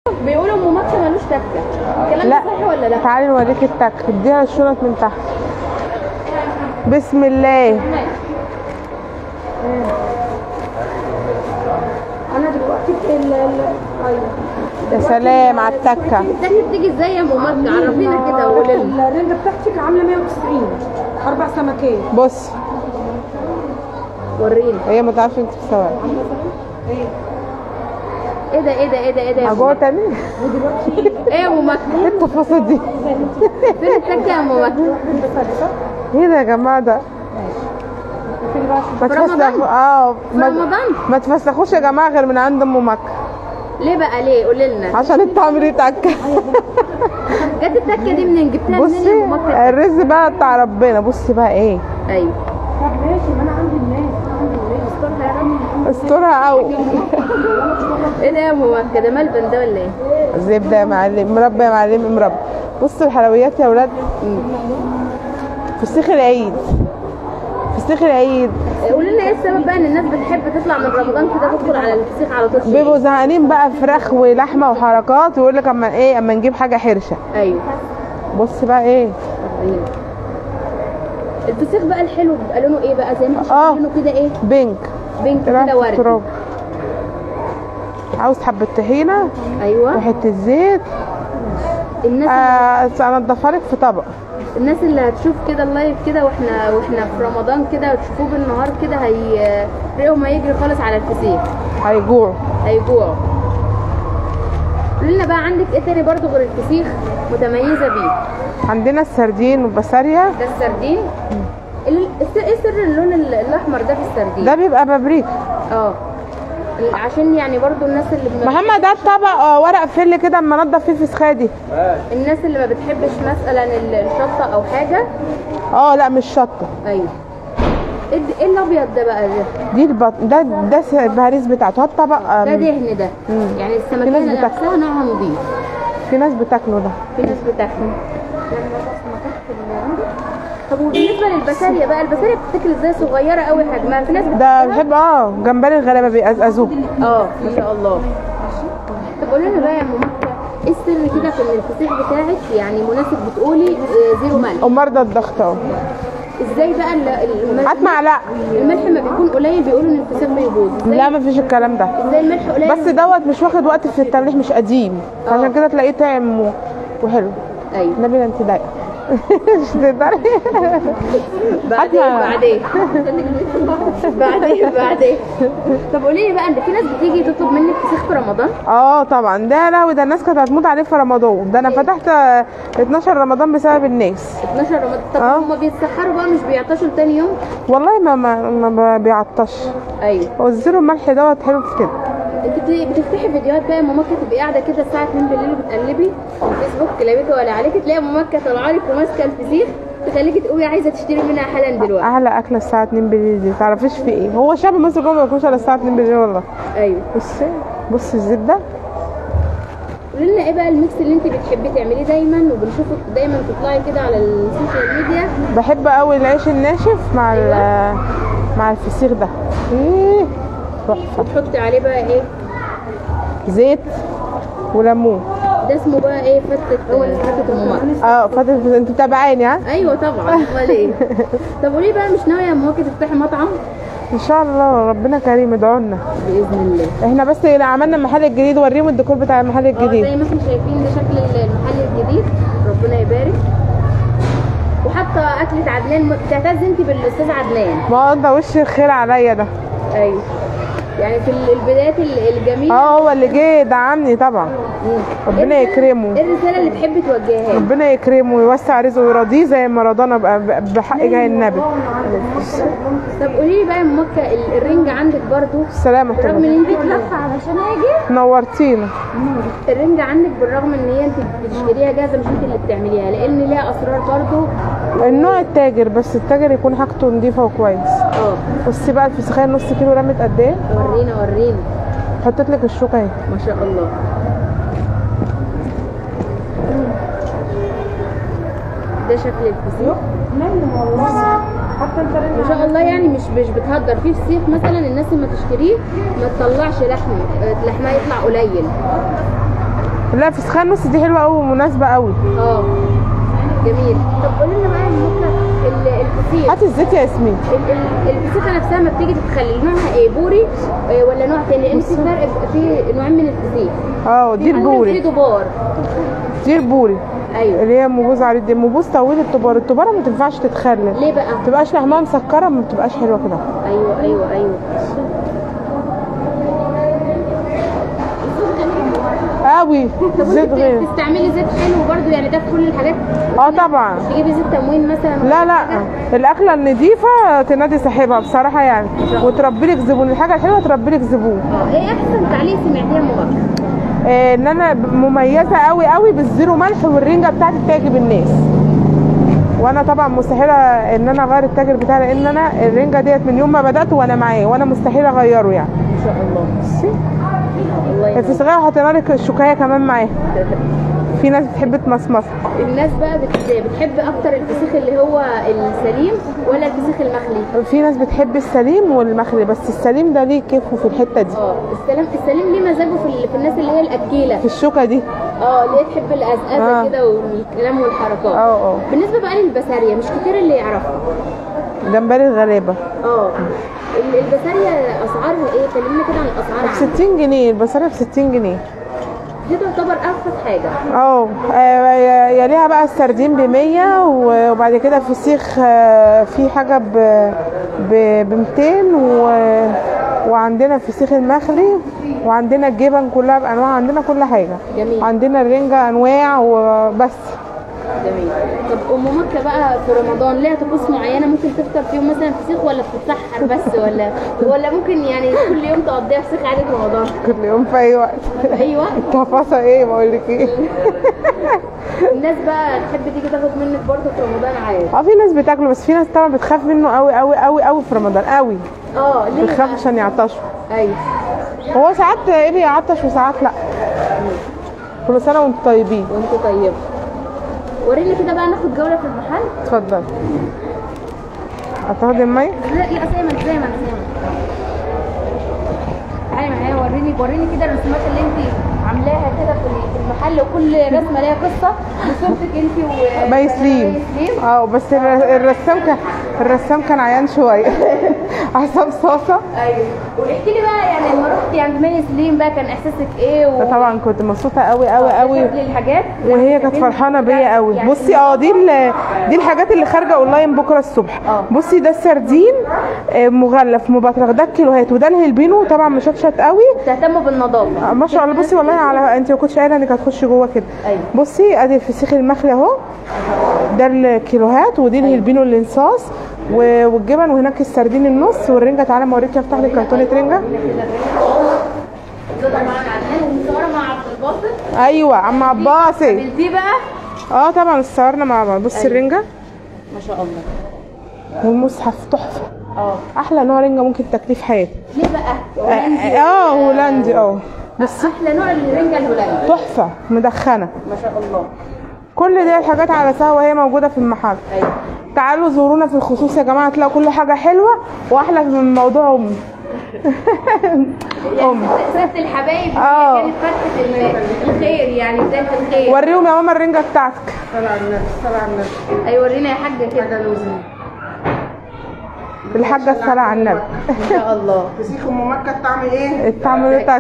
بيقولوا ام مكه ملوش تكه الكلام لا ده صح ولا لا تعالي نوريك التك اديها الشنط من تحت بسم الله انا دلوقتي في ال ال- ايوه يا سلام على التكه التكه بتيجي ازاي يا ام مكه عرفينا كده وقولي لنا الرنجة بتاعتك عاملة 190 أربع سمكات بص ورينا هي ما تعرفش انت بتسوي ايه ده ايه ده ايه ده ايه ده يا أم جوه مكة؟ تاني ايه يا ام مكه ايه التفاصيل دي فين التكه يا ام مكه ايه ده يا جماعه ده ما في رمضان؟ تفسخ اه في ما- رمضان؟ ما تفسخوش يا جماعه غير من عند ام مكه ليه بقى ليه قولي لنا عشان الطعم ليه تكه جت التكه دي منين جبتها منين بصي يا ام مكه الرز بقى بتاع ربنا بصي بقى ايه ايوه طب ماشي ما أنا عندي الناس عندي الناس استرها يا رب استرها قوي ايه ده يا ام مكه ده ملبن ده ولا ايه زبده يا معلم مربى يا معلم مربى بصوا الحلويات يا ولاد فسيخ العيد فسيخ العيد قولي لنا ايه السبب بقى ان الناس بتحب تطلع من رمضان كده تدخل على الفسيخ على طول بيبقوا زهقانين بقى فراخ ولحمه وحركات ويقول لك اما ايه اما نجيب حاجه حرشه ايوه بص بقى ايه ورينا. الفسيخ بقى الحلو بيبقى لونه ايه بقى زي ما احنا آه. شايفين لونه كده ايه بينك بينك طلع كده في وردي التراب عاوز حبه طحينه ايوه وحته زيت الناس آه انضفها لك في طبق الناس اللي هتشوف كده اللايف كده واحنا واحنا في رمضان كده وتشوفوه بالنهار كده هي ريقهم هيجري خالص على الفسيخ هيجوعوا هيجوعوا قولي لنا بقى عندك ايه تاني برضو غير الفسيخ متميزه بيه عندنا السردين والبسارية ده السردين ال- الس- ايه سر اللون ال- الاحمر ده في السردين ده بيبقى بابريكا اه ال- عشان يعني برضو الناس اللي ما محمد ده الطبق آه، ورق فل كده اما انضف فيه فسخادي الناس اللي ما بتحبش مثلا ال- الشطه او حاجه اه لا مش شطه ايوه ايه الد- ايه الابيض ده بقى ده دي البط... ده ده س- البهاريز بتاعته هات طبق آم، ده دهن ده يعني في ناس السمكيه بتاكل. نفسها نوعها نظيف في ناس بتاكله ده في ناس بتاكل طب وبالنسبه للبسارية بقى البسارية بتتاكل ازاي صغيره قوي حجمها في ناس ده بتحبها؟ بحب اه جمبري الغلابه بيقزقزوه اه ما شاء الله طب قولي لنا بقى يا ام مكة ايه السر كده في ان الفسيخ بتاعك يعني مناسب بتقولي آه، زيرو ملح ومرضى الضغط اهو ازاي بقى ال- الملح هات معلقه الملح ما بيكون قليل بيقولوا ان الفسيخ بيبوظ ازاي لا مفيش الكلام ده ازاي الملح قليل بس دوت مش واخد وقت في التمليح مش قديم عشان كده تلاقيه طعم و- وحلو ايوه نبيل انت ضايقه مش تقدري بعدين هاتنا. بعدين بعدين بعدين طب قولي لي بقى ان في ناس بتيجي تطلب منك فسيخ في رمضان اه طبعا ده لهوي ده الناس كانت هتموت عليه في رمضان ده انا فتحت آه، 12 رمضان بسبب الناس 12 رمضان طب آه. هم بيتسحروا بقى مش بيعطشوا تاني يوم والله ما ما, ما بيعطش ايوه هو الزيرو الملح دوت حلو في كده انت بت- بتفتحي فيديوهات بقى ماما تبقي قاعده كده الساعه 2 بالليل وبتقلبي الفيسبوك لا بيك ولا عليك تلاقي ماما طالعه لك وماسكه الفسيخ تخليكي تقولي عايزه تشتري منها حالا دلوقتي احلى اكله الساعه 2 بالليل دي تعرفيش في ايه هو شعب مصر كله ما بياكلوش الا الساعه 2 بالليل والله ايوه بصي بصي الزيت ده قولي لنا ايه بقى الميكس اللي انت بتحبي تعمليه دايما وبنشوفك دايما تطلعي كده على السوشيال ميديا بحب قوي العيش الناشف مع ال- مع الفسيخ ده ايه تحفه وتحطي عليه بقى ايه زيت وليمون ده اسمه بقى ايه فتة فتة الماما اه فاتت انت متابعاني ها ايوه طبعا امال ايه طب قولي بقى مش ناويه يا مواكب تفتحي مطعم ان شاء الله ربنا كريم ادعوا لنا باذن الله احنا بس عملنا المحل الجديد وريهم الديكور بتاع المحل اه الجديد زي ما احنا شايفين ده شكل المحل الجديد ربنا يبارك وحاطه اكله عدنان بتعتز انت بالاستاذ عدنان ما هو ده وش الخير عليا ده ايوه يعني في ال- البدايات ال- الجميله اه هو اللي جه دعمني طبعا مم. ربنا إيه الرسالة- يكرمه. ايه الرساله اللي تحبي توجهها له؟ ربنا يكرمه ويوسع رزقه ويرضيه زي ما رضانا بقى- بحق جاي النبي طب قولي لي بقى يا ام مكه ال- الرنج عندك برضو السلامة بالرغم طبعا ان انت لفه علشان اجي نورتينا الرنجة عندك بالرغم ان هي انت بتشتريها جاهزه مش انت اللي بتعمليها لان ليها اسرار برضو النوع التاجر بس التاجر يكون حاجته نظيفة وكويس اه بصي بقى الفسيخية نص كيلو رمت قد ايه ورينا ورينا حطيت لك الشوكة اهي ما شاء الله ده شكل الفسيخ نايم والله حتى انت ما شاء الله يعني مش مش بتهدر في فسيخ مثلا الناس لما تشتريه ما تطلعش لحم آه، لحمها يطلع قليل لا فسخان النص دي حلوه قوي ومناسبه قوي اه جميل طب قولي لنا بقى المكة ال- الفسيخ هات الزيت يا ياسمين ال- ال- الفسيخه نفسها ما بتيجي تتخلل نوعها ايه بوري آه، ولا نوع تاني لان في فرق في نوعين من الفسيخ اه دي في البوري دبار دي البوري ايوه اللي هي موجوز على دي موجوز طويل التبار التباره ما تنفعش تتخلل ليه بقى ما تبقاش لحمها مسكره ما بتبقاش حلوه كده ايوه ايوه ايوه قوي طب زيت انت غير بتستعملي زيت حلو برضو يعني ده في كل الحاجات اه طبعا تجيبي زيت تموين مثلا لا لا الاكله النظيفه تنادي صاحبها بصراحه يعني وتربي لك زبون الحاجه الحلوه تربي لك زبون اه ايه احسن تعليق سمعتيها مبارك آه، ان انا مميزه قوي قوي بالزيرو ملح والرنجه بتاعتي تعجب الناس وانا طبعا مستحيله ان انا اغير التاجر بتاعي لان انا الرنجه ديت من يوم ما بدات وانا معاه وانا مستحيل اغيره يعني ان شاء الله بصي الله ينور. في صغيره وحاطين لك الشوكايه كمان معاه في ناس بتحب تمصمص الناس بقى بت... بتحب اكتر الفسيخ اللي هو السليم ولا الفسيخ المخلي في ناس بتحب السليم والمخلي بس السليم ده ليه كيفه في الحته دي اه السلام السليم ليه مزاجه في, ال... في الناس اللي هي الاكيله في الشوكه دي اه اللي هي تحب القزقزه آه. كده والكلام والحركات اه اه بالنسبه بقى للبسارية مش كتير اللي يعرفها جمبري الغلابه اه ال- البسارية اسعارها ايه كلمنا كده عن الاسعار ب عنها 60 جنيه البصريه ب 60 جنيه دي تعتبر ارخص حاجه اه آه، يليها بقى السردين ب 100 وبعد كده فسيخ آه، في حاجه ب ب 200 و وعندنا فسيخ المخلي وعندنا الجبن كلها بانواع عندنا كل حاجه جميل. عندنا الرنجه انواع وبس جميل طب ام مكة بقى في رمضان ليها طقوس معينه ممكن تفطر فيهم مثلا فسيخ ولا بتتسحر بس ولا ولا ممكن يعني كل يوم تقضيها فسيخ عادي في رمضان كل يوم في اي وقت في اي وقت تفاصيل ايه بقول لك ايه الناس بقى تحب تيجي تاخد منك برضه في رمضان عادي اه في ناس بتاكله بس في ناس طبعا بتخاف منه قوي قوي قوي قوي في رمضان قوي اه ليه بتخاف بقى؟ عشان يعطشوا ايوه هو ساعات ايه بيعطش وساعات لا كل سنه وانتم طيبين وانت طيبه ورينا كده بقى ناخد جوله في المحل اتفضل هتاخدي المي لا لا زي ما زي ما زي ما تعالي معايا وريني وريني كده الرسومات اللي انت عاملاها كده في في المحل وكل رسمه ليها قصه بصورتك انت و مي سليم سليم اه بس الر- الرسام كان الرسام كان عيان شويه عصام صاصه ايوه واحكي لي بقى يعني لما رحتي عند مي سليم بقى كان احساسك ايه و... طبعا كنت مبسوطه قوي قوي قوي كتب لي الحاجات وهي كانت فرحانه بيا قوي يعني بصي اه دي ال- دي الحاجات اللي خارجه اونلاين بكره الصبح اه. بصي ده السردين آه، مغلف مبطرخ ده الكيلوهات وده الهلبينو طبعا مشطشط قوي تهتموا بالنظافه آه، ما شاء الله بصي والله على انت ما كنتش قايله انك هتخش جوه كده أيوة. بصي ادي الفسيخ المخلي اهو ده الكيلوهات ودي الهلبينو الانصاص و- والجبن وهناك السردين النص والرنجه تعالى ما اوريكي افتح لك كرتونه رنجه ده طبعا عدنان ومصوره مع عبد الباسط ايوه عم عباسي قابلتيه بقى اه طبعا صورنا مع بعض بصي أيوة. الرنجه ما شاء الله والمصحف تحفه اه احلى نوع رنجه ممكن تاكليه في حياتك ليه بقى اه آه، هولندي اه بس احلى نوع الرنجه الهولندي تحفه مدخنه ما شاء الله كل دي الحاجات على سوا وهي موجوده في المحل ايوه تعالوا زورونا في الخصوص يا جماعه تلاقوا كل حاجه حلوه واحلى من موضوع امي ام ست الحبايب آه. كانت فتحه ال- الخير يعني بدايه الخير وريهم يا ماما الرنجه بتاعتك اي ورينا يا حاجه كده الحاجه الصلاه على النبي ان شاء الله فسيخ ام مكه الطعم ايه؟ الطعم بتاعك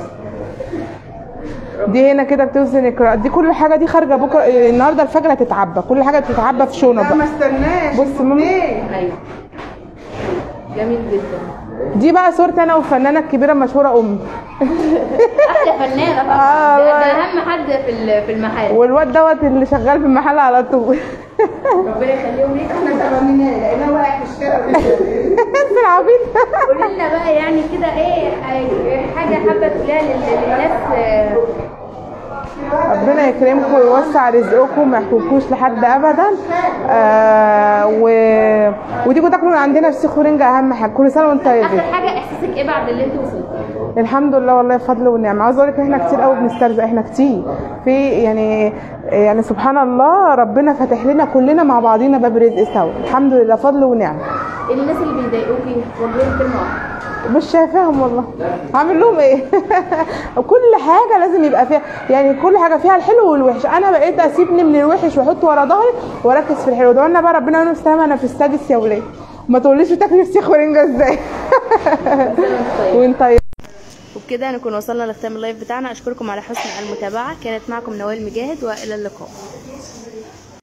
دي هنا كده بتوزن الكرا- دي كل حاجه دي خارجه بكره النهارده الفجر هتتعبى كل حاجه بتتعبى في شنط لا ما بقى استناش بص ماما ايوه جميل جدا دي بقى صورتي انا والفنانه الكبيره المشهوره امي احلى فنانه طبعا آه، ده, ده والله. اهم حد في ال- في المحل والواد دوت اللي شغال في المحل على طول ربنا يخليهم ليك احنا تماميناه لقيناه واقع في الشارع انت العبيط قولي لنا بقى يعني كده ايه أي- حاجه حابه تقوليها لل- للناس آه، ربنا يكرمكم ويوسع رزقكم ما يحكمكوش لحد ابدا آه و... وتيجوا تاكلوا من عندنا فسيخ ورنجة اهم حاجه كل سنه وانتم اخر طيبين حاجه احساسك ايه بعد اللي انت وصلتي الحمد لله والله فضل ونعمه عاوز اقول لك احنا كتير قوي بنسترزق احنا كتير في يعني يعني سبحان الله ربنا فاتح لنا كلنا مع بعضينا باب رزق سوا الحمد لله فضل ونعمه الناس اللي بيضايقوكي وجههم كلمه واحده مش شايفاهم والله هعمل لهم ايه كل حاجه لازم يبقى فيها يعني كل حاجه فيها الحلو والوحش انا بقيت اسيبني من الوحش واحطه ورا ظهري واركز في الحلو ده قلنا بقى ربنا يعين السلامه انا في السادس يا ولاد ما تقوليش بتاكلي فسيخ ورنجه ازاي وانت طيب وبكده نكون وصلنا لختام اللايف بتاعنا اشكركم على حسن المتابعه كانت معكم نوال مجاهد والى اللقاء